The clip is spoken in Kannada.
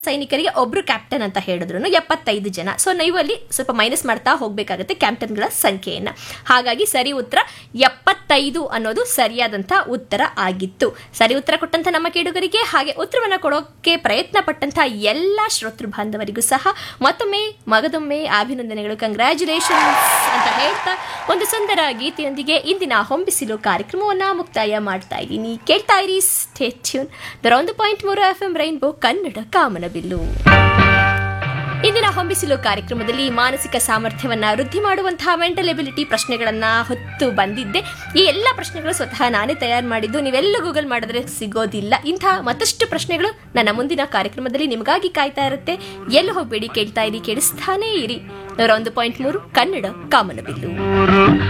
ಸೈನಿಕರಿಗೆ ಒಬ್ರು ಕ್ಯಾಪ್ಟನ್ ಅಂತ ಹೇಳಿದ್ರು ಎಪ್ಪತ್ತೈದು ಜನ ಸೊ ನೀವು ಅಲ್ಲಿ ಸ್ವಲ್ಪ ಮೈನಸ್ ಮಾಡ್ತಾ ಹೋಗ್ಬೇಕಾಗುತ್ತೆ ಕ್ಯಾಪ್ಟನ್ಗಳ ಸಂಖ್ಯೆಯನ್ನ ಹಾಗಾಗಿ ಸರಿ ಉತ್ತರ ಎಪ್ಪತ್ತೈದು ಅನ್ನೋದು ಸರಿಯಾದಂಥ ಉತ್ತರ ಆಗಿತ್ತು ಸರಿ ಉತ್ತರ ಕೊಟ್ಟಂತ ನಮ್ಮ ಕೇಳುಗರಿಗೆ ಹಾಗೆ ಉತ್ತರವನ್ನ ಕೊಡೋಕೆ ಪ್ರಯತ್ನ ಪಟ್ಟಂತ ಎಲ್ಲ ಶ್ರೋತೃ ಬಾಂಧವರಿಗೂ ಸಹ ಮತ್ತೊಮ್ಮೆ ಮಗದೊಮ್ಮೆ ಅಭಿನಂದನೆಗಳು ಕಂಗ್ರ್ಯಾಚುಲೇಷನ್ಸ್ ಅಂತ ಹೇಳ್ತಾ ಒಂದು ಸುಂದರ ಗೀತೆಯೊಂದಿಗೆ ಇಂದಿನ ಹೊಂಬಿಸಿಲು ಕಾರ್ಯಕ್ರಮವನ್ನ ಮುಕ್ತಾಯ ಮಾಡ್ತಾ ಇದ್ದೀನಿ ಕೇಳ್ತಾ ಇರಿ ಸ್ಟೇ ಟ್ಯೂನ್ ದರ ಒಂದು ಪಾಯಿಂಟ್ ಮೂರು ಎಫ್ ಎಂ ರೈನ್ಬೋ ಕನ್ನಡ ಕಾಮನಬಿಲ್ಲು ಇಂದಿನ ಹೊಂಬಿಸಿಲು ಕಾರ್ಯಕ್ರಮದಲ್ಲಿ ಮಾನಸಿಕ ಸಾಮರ್ಥ್ಯವನ್ನ ವೃದ್ಧಿ ಮಾಡುವಂತಹ ಮೆಂಟಲ್ ಎಬಿಲಿಟಿ ಪ್ರಶ್ನೆಗಳನ್ನ ಹೊತ್ತು ಬಂದಿದ್ದೆ ಈ ಎಲ್ಲ ಪ್ರಶ್ನೆಗಳು ಸ್ವತಃ ನಾನೇ ತಯಾರು ಮಾಡಿದ್ದು ನೀವೆಲ್ಲ ಗೂಗಲ್ ಮಾಡಿದ್ರೆ ಸಿಗೋದಿಲ್ಲ ಇಂತಹ ಮತ್ತಷ್ಟು ಪ್ರಶ್ನೆಗಳು ನನ್ನ ಮುಂದಿನ ಕಾರ್ಯಕ್ರಮದಲ್ಲಿ ನಿಮಗಾಗಿ ಕಾಯ್ತಾ ಇರುತ್ತೆ ಎಲ್ಲೂ ಹೋಗಬೇಡಿ ಕೇಳ್ತಾ ಇರಿ ಕೇಳಿಸ್ತಾನೇ ಇರಿ ನೂರ ಒಂದು ಪಾಯಿಂಟ್ ಮೂರು ಕನ್ನಡ ಕಾಮನಬಿಲ್ಲು